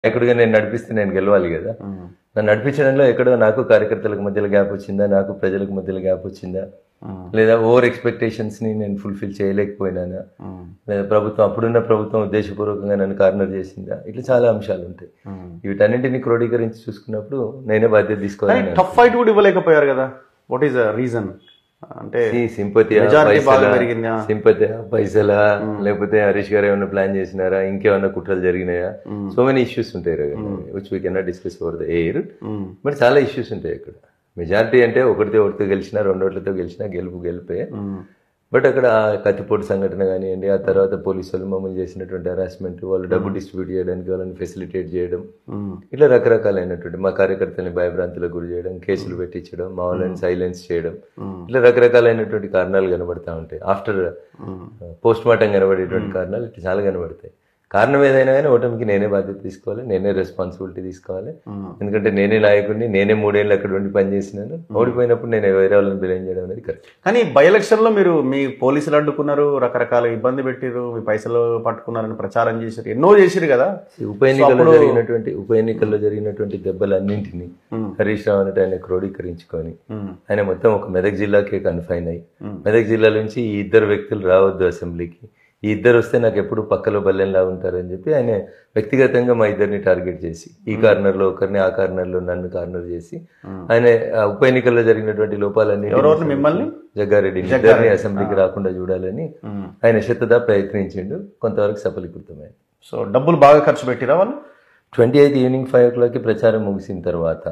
నాయకుడిగా నేను నడిపిస్తే నేను గెలవాలి కదా నన్ను నడిపించడంలో ఎక్కడో నాకు కార్యకర్తలకు మధ్యలో గ్యాప్ వచ్చిందా నాకు ప్రజలకు మధ్యలో గ్యాప్ వచ్చిందా లేదా ఓవర్ ఎక్స్పెక్టేషన్స్ ని నేను ఫుల్ఫిల్ చేయలేకపోయినానా లేదా ప్రభుత్వం అప్పుడున్న ప్రభుత్వం ఉద్దేశపూర్వకంగా నన్ను కార్నర్ చేసిందా ఇట్లా చాలా అంశాలు ఉంటాయి వీటన్నింటిని క్రోడీకరించి చూసుకున్నప్పుడు నేనే బాధ్యత కానీ తీసుకోవాలి టఫ్ ఫైట్ కూడా ఇవ్వలేకపోయారు కదా వాట్ ఈస్ ద రీజన్ అంటే సింపతి Majority బాగా పెరిగిందా? సింపతి పైసలా లేకపోతే హరీష్ గారు ఏమైనా ప్లాన్ చేసినారా ఇంకేమైనా కుట్రలు జరిగినాయా సో మెనీ ఇష్యూస్ ఉంటాయి which we cannot discuss over the air hmm. But చాలా ఇష్యూస్ ఉంటాయి అక్కడ మెజారిటీ అంటే ఒకటితో ఒకటితో గెలిచినా రెండోట్లతో గెలిచినా గెలుపు గెలిపే మ్మ్. బట్ అక్కడ ఆ కత్తిపోటు సంఘటన కానివ్వండి ఆ తర్వాత పోలీసు వాళ్ళు మమ్మల్ని చేసినటువంటి హరాస్మెంట్ వాళ్ళు డబ్బు డిస్ట్రిబ్యూట్ చేయడానికి వాళ్ళని ఫెసిలిటేట్ చేయడం మ్మ్. ఇట్లా రకరకాలైనటువంటి మా కార్యకర్తల్ని భయభ్రాంతులకు గురి చేయడం కేసులు పెట్టించడం మా వాళ్ళని సైలెన్స్ చేయడం ఇట్లా రకరకాలైనటువంటి కారణాలు కనబడతా ఉంటాయి ఆఫ్టర్ పోస్ట్ మార్టం కనబడేటువంటి కారణాలు ఇట్లా చాలా కనబడతాయి కారణం ఏదైనా కానీ ఓటమికి నేనే బాధ్యత తీసుకోవాలి నేనే రెస్పాన్సిబిలిటీ తీసుకోవాలి ఎందుకంటే నేనే నాయకుడిని నేనే మూడేళ్ళు అక్కడ ఉండి పనిచేసినాను ఓడిపోయినప్పుడు నేను వేరే వాళ్ళని బిలేం చేయడం అనేది కరెక్ట్ కానీ బై ఎలక్షన్ లో మీరు మీ పోలీసులు అడ్డుకున్నారు రకరకాల ఇబ్బంది పెట్టిరు మీ పైసలు పట్టుకున్నారని ప్రచారం చేశారు ఎన్నో చేసిరు కదా ఉప ఎన్నికల్లో జరిగినటువంటి ఉప ఎన్నికల్లో జరిగినటువంటి దెబ్బలన్నింటినీ హరీష్ రావు అనేటి ఆయన క్రోడీకరించుకొని మ్మ్. ఆయన మొత్తం ఒక మెదక్ జిల్లాకే కన్ఫైన్ అయ్యి మెదక్ జిల్లా నుంచి ఈ ఇద్దరు వ్యక్తులు రావద్దు అసెంబ్లీకి ఈ ఇద్దరు వస్తే నాకు ఎప్పుడు పక్కలో బల్లెంలా ఉంటారని చెప్పి ఆయన వ్యక్తిగతంగా మా ఇద్దరిని టార్గెట్ చేసి ఈ కార్నర్లో ఒకరిని ఆ కార్నర్లో నన్ను కార్నర్ చేసి ఆయన ఆ ఉప ఎన్నికల్లో జరిగినటువంటి లోపాలన్నీ ఎవరెవరిని మిమ్మల్ని? జగ్గారెడ్డి ఇద్దరిని అసెంబ్లీకి రాకుండా చూడాలని మ్మ్. ఆయన శతదా ప్రయత్నించిండు కొంతవరకు సఫలీకృతమైంది సో డబ్బులు బాగా ఖర్చు పెట్టిరా వాళ్ళు ట్వంటీ ఎయిత్ ఈవినింగ్ ఫైవ్ ఓ క్లాక్కి ప్రచారం ముగిసిన తర్వాత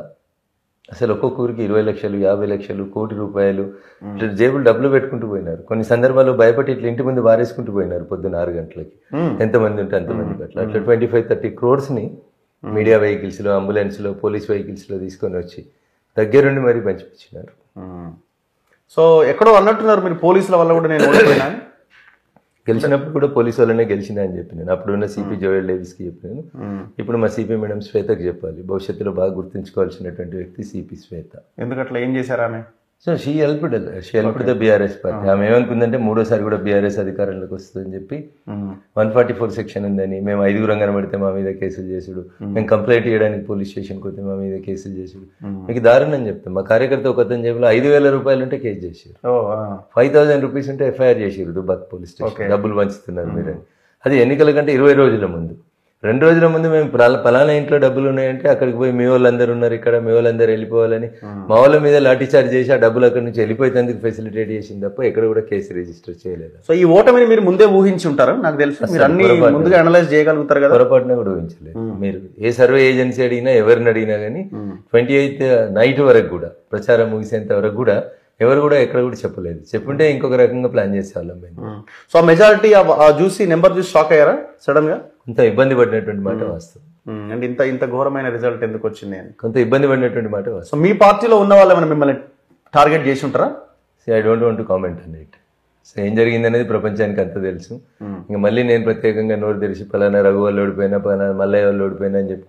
అసలు ఒక్కొక్కరికి ఇరవై లక్షలు యాభై లక్షలు కోటి రూపాయలు ఇట్లా జేబులు డబ్బులు పెట్టుకుంటూ పోయినారు కొన్ని సందర్భాల్లో భయపడి ఇట్లా ఇంటి ముందు బారేసుకుంటూ పోయినారు పొద్దున్న ఆరు గంటలకి మ్మ్. ఎంతమంది ఉంటే అంతమందికి అట్లా అట్లా ట్వంటీ ఫైవ్ థర్టీ క్రోర్స్ని మీడియా వెహికల్స్లో అంబులెన్స్లో పోలీస్ వెహికల్స్లో తీసుకొని వచ్చి దగ్గరుండి మరీ పంచిపించినారు మ్మ్. సో ఎక్కడో అన్నట్టున్నారు మీరు పోలీసుల వల్ల కూడా నేను ఓడిపోయినా అని. గెలిచినప్పుడు కూడా పోలీసు వాళ్ళనే గెలిచినా అని చెప్పినాను అప్పుడున్న సిపి జోయల్ డేవిస్కి చెప్పినాను మ్మ్. ఇప్పుడు మా సిపి మేడం శ్వేతకు చెప్పాలి భవిష్యత్తులో బాగా గుర్తుంచుకోవాల్సినటువంటి వ్యక్తి సిపి శ్వేత ఎందుకట్లా ఏం చేశారు ఆమె so she helped she helped the BRS party ఆమె ఏమనుకుందంటే మూడోసారి కూడా బీఆర్ఎస్ అధికారంలోకి వస్తుందని చెప్పి hmm. One forty four section ఉందని మేము ఐదుగురం కనబడితే మా మీద కేసులు చేసుడు మేము కంప్లైంట్ చేయడానికి పోలీస్ స్టేషన్కి పోతే మా మీద కేసులు చేసుడు మీకు దారుణం చెప్తాం మా కార్యకర్త ఒక అతని జేబులో ఐదు వేల రూపాయలు ఉంటే కేసు చేసారు ఓ ఆ. ఫైవ్ థౌసండ్ రూపీస్ ఉంటే ఎఫ్ఐఆర్ చేసారు దుబాక్ పోలీస్ స్టేషన్ డబ్బులు పంచుతున్నారు మీరు అని. అది ఎన్నికల కంటే ఇరవై రోజుల ముందు రెండు రోజుల ముందు మేము పలా- పలానా ఇంట్లో డబ్బులు ఉన్నాయంటే అక్కడికి పోయి మీ వాళ్ళందరూ ఉన్నారు ఇక్కడ మీ వాళ్ళందరూ వెళ్ళిపోవాలని మా వాళ్ళ మీద లాఠీ చార్జ్ చేసి ఆ డబ్బులు అక్కడి నుంచి వెళ్ళిపోయేందుకు ఫెసిలిటేట్ చేసింది తప్ప ఎక్కడ కూడా కేసు రిజిస్టర్ చేయలేదు సో ఈ ఓటమిని మీరు ముందే ఊహించి ఉంటారు నాకు తెలుసు మీరు అన్ని ముందుగా అనలైజ్ చేయగలుగుతారు కదా పొరపాటున కూడా ఊహించలేదు మీరు ఏ సర్వే ఏజెన్సీ అడిగినా ఎవరిని అడిగినా కానీ ట్వంటీ ఎయిత్ నైట్ వరకు కూడా ప్రచారం ముగిసేంత వరకు కూడా ఎవరు కూడా ఎక్కడ కూడా చెప్పలేదు చెప్పుంటే ఇంకొక రకంగా ప్లాన్ చేసేవాళ్ళం మేము సో మెజారిటీ చూసి నెంబర్ చూసి షాక్ అయ్యారా సడన్ గా కొంత ఇబ్బంది పడినటువంటి మాట వాస్తవం అండ్ ఇంత ఇంత ఘోరమైన రిజల్ట్ ఎందుకు వచ్చింది అని కొంత ఇబ్బంది పడినటువంటి మాట వాస్తవం సో మీ పార్టీలో ఉన్న వాళ్ళు ఏమైనా మిమ్మల్ని టార్గెట్ చేసి ఉంటారా I don't want comment on it so ఏం జరిగింది అనేది ప్రపంచానికి అంత తెలుసు ఇంకా మళ్ళీ నేను ప్రత్యేకంగా నోరు తెరిచి పలానా రఘు వాళ్ళు ఓడిపోయినా పలానా మల్లయ్య వాళ్ళు ఓడిపోయినా అని చెప్పి